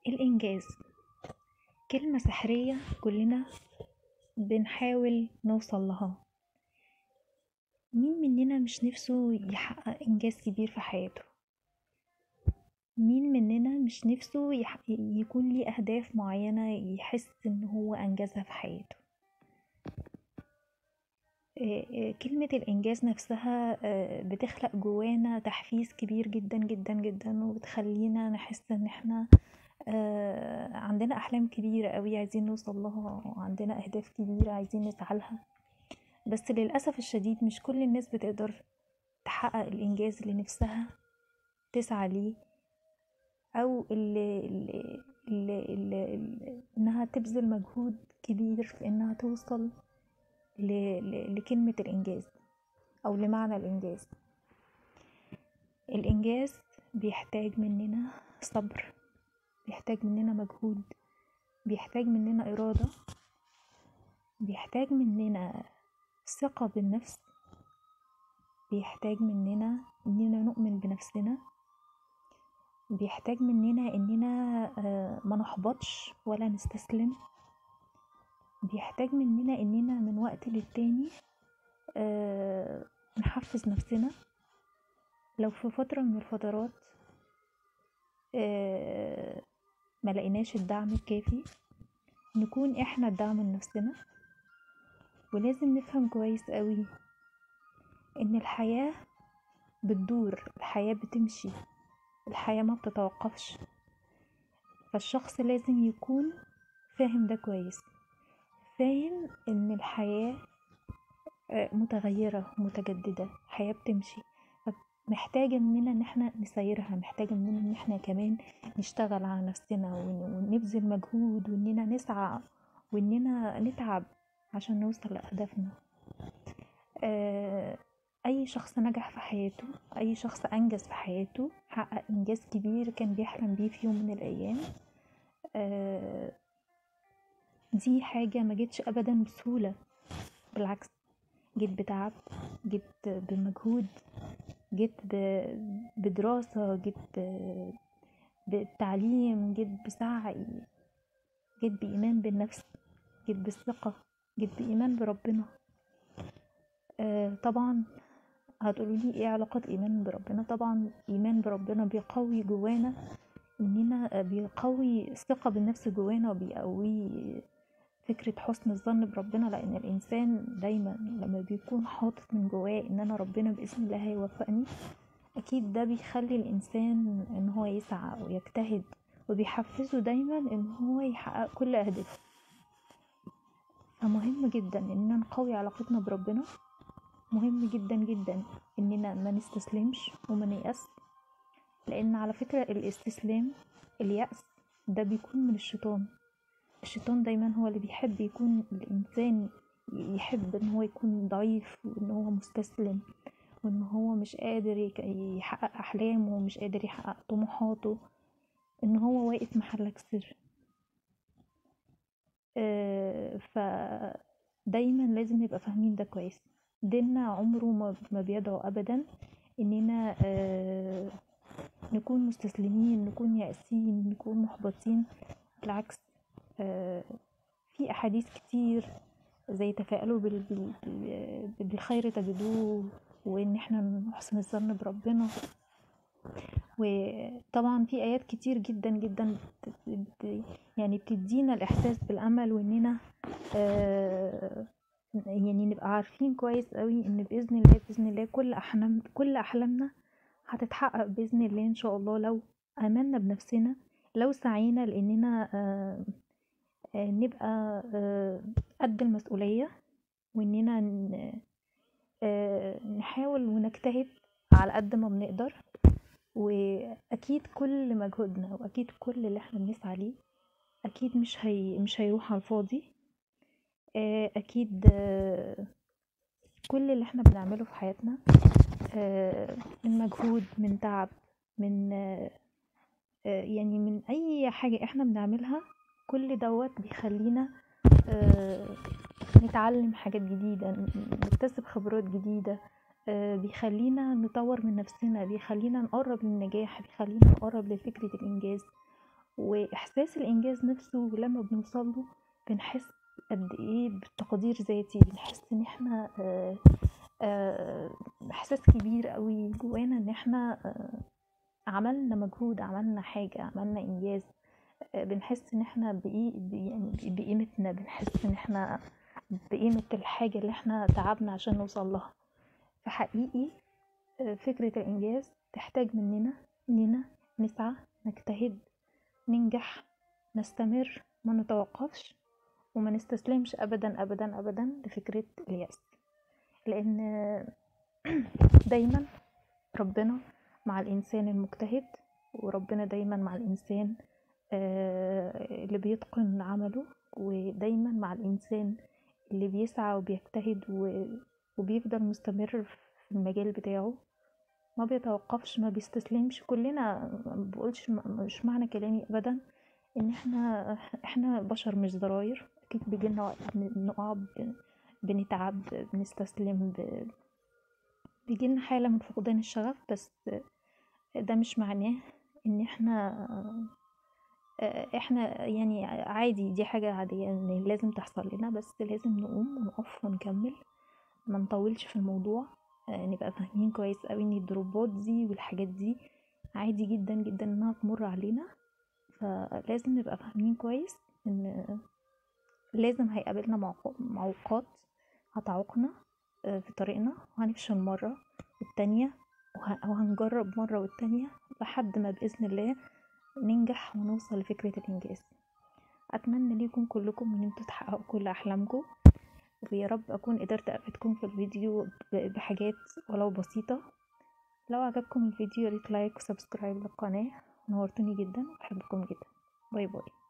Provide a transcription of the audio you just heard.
الإنجاز كلمة سحرية كلنا بنحاول نوصل لها مين مننا مش نفسه يحقق إنجاز كبير في حياته مين مننا مش نفسه يح... يكون ليه أهداف معينة يحس إن هو أنجزها في حياته آه، آه، كلمة الإنجاز نفسها آه، بتخلق جوانا تحفيز كبير جدا جدا جدا وبتخلينا نحس إن احنا عندنا أحلام كبيرة أوي عايزين نوصل لها وعندنا أهداف كبيرة عايزين نسعى بس للأسف الشديد مش كل الناس بتقدر تحقق الإنجاز اللي نفسها تسعى ليه أو اللي, اللي, اللي, اللي, اللي إنها تبذل مجهود كبير في إنها توصل لكلمة الإنجاز أو لمعنى الإنجاز الإنجاز بيحتاج مننا صبر بيحتاج مننا مجهود بيحتاج مننا إرادة بيحتاج مننا ثقة بالنفس بيحتاج مننا إننا نؤمن بنفسنا بيحتاج مننا إننا آه، ما نحبطش ولا نستسلم بيحتاج مننا إننا من وقت للتاني آه، نحفز نفسنا لو في فترة من الفترات آه، ما لقيناش الدعم الكافي نكون احنا الدعم لنفسنا ولازم نفهم كويس قوي ان الحياة بتدور الحياة بتمشي الحياة ما بتتوقفش فالشخص لازم يكون فاهم ده كويس فاهم ان الحياة آه، متغيرة متجددة الحياة بتمشي محتاجة مننا ان احنا نسيرها محتاجة مننا ان احنا كمان نشتغل على نفسنا ونبذل مجهود واننا نسعى واننا نتعب عشان نوصل لأهدافنا آه، أي شخص نجح في حياته أي شخص أنجز في حياته حقق إنجاز كبير كان بيحلم بيه في يوم من الأيام آه، دي حاجة ما جتش أبدا بسهولة بالعكس جيت بتعب جيت بمجهود جيت بدراسة جيت بالتعليم جيت بسعي جيت بإيمان بالنفس جيت بالثقة جيت بإيمان بربنا آه طبعا هتقولوا لي ايه علاقة ايمان بربنا طبعا ايمان بربنا بيقوي جوانا اننا بيقوي الثقة بالنفس جوانا وبيقوي فكرة حسن الظن بربنا لان الانسان دايما لما بيكون حاطط من جواه ان انا ربنا باذن الله هيوفقني اكيد ده بيخلي الانسان ان هو يسعى ويجتهد وبيحفزه دايما ان هو يحقق كل اهدافه فمهم جدا اننا نقوي علاقتنا بربنا مهم جدا جدا اننا ما نستسلمش وما نيأس لان على فكرة الاستسلام اليأس ده بيكون من الشيطان الشيطان دايما هو اللي بيحب يكون الانسان يحب ان هو يكون ضعيف وان هو مستسلم وان هو مش قادر يحقق احلامه ومش قادر يحقق طموحاته ان هو واقف محلك سر آه، فدايما لازم نبقى فاهمين ده كويس ديننا عمره ما بيدعو ابدا اننا آه، نكون مستسلمين نكون يأسين نكون محبطين بالعكس آه، في احاديث كتير زي تفاءلوا بالخير تجدوه وان احنا نحسن الظن بربنا وطبعا في ايات كتير جدا جدا يعني بتدينا الاحساس بالامل واننا آه، يعني نبقى عارفين كويس قوي ان باذن الله باذن الله كل احلام كل احلامنا هتتحقق باذن الله ان شاء الله لو امنا بنفسنا لو سعينا لاننا آه، آه، نبقى قد المسؤوليه واننا نحاول ونجتهد على قد ما بنقدر واكيد كل مجهودنا واكيد كل اللي احنا بنسعى ليه اكيد مش هي مش هيروح على الفاضي آه، اكيد آه، كل اللي احنا بنعمله في حياتنا آه، من مجهود من تعب من يعني من اي حاجة احنا بنعملها كل دوت بيخلينا نتعلم حاجات جديدة نكتسب خبرات جديدة آه، بيخلينا نطور من نفسنا بيخلينا نقرب للنجاح بيخلينا نقرب لفكرة الإنجاز واحساس الانجاز نفسه لما بنوصل له بنحس قد ايه بالتقدير ذاتي بنحس ان احنا آه، آه، احساس كبير قوي جوانا ان احنا آه، عملنا مجهود عملنا حاجة عملنا انجاز آه، بنحس ان احنا بإيه بي- يعني بقيمتنا بنحس ان احنا بقيمة الحاجة اللي احنا تعبنا عشان نوصل لها فحقيقي آه، فكرة الإنجاز تحتاج مننا إننا نسعى نجتهد ننجح نستمر ما نتوقفش وما نستسلمش أبدا أبدا أبدا لفكرة اليأس لأن دايما ربنا مع الإنسان المجتهد وربنا دايما مع الإنسان آه، اللي بيتقن عمله ودايما مع الإنسان اللي بيسعى وبيجتهد و- وبيفضل مستمر في المجال بتاعه ما بيتوقفش ما بيستسلمش كلنا ما بقولش مش معنى كلامي ابدا ان احنا احنا بشر مش زراير اكيد بيجيلنا وقت بنقع ب- بنتعب بنستسلم ب... بيجيلنا حالة من فقدان الشغف بس ده مش معناه ان احنا احنا يعني عادي دي حاجة عادية ان لازم تحصل لنا بس لازم نقوم ونقف ونكمل ما نطولش في الموضوع آه، نبقى فاهمين كويس قوي ان الدروبات دي والحاجات دي عادي جدا جدا انها تمر علينا فلازم نبقى فاهمين كويس ان لازم هيقابلنا معوق- معوقات هتعوقنا آه، في طريقنا وهنفشل مرة والتانية وه- وهنجرب مرة والتانية لحد ما بإذن الله ننجح ونوصل لفكرة الإنجاز أتمنى ليكم كلكم إن انتوا تحققوا كل أحلامكم ويا رب أكون قدرت أفيدكم في الفيديو ب- بحاجات ولو بسيطة لو عجبكم الفيديو ياريت لايك وسبسكرايب للقناة نورتوني جدا وبحبكم جدا باي باي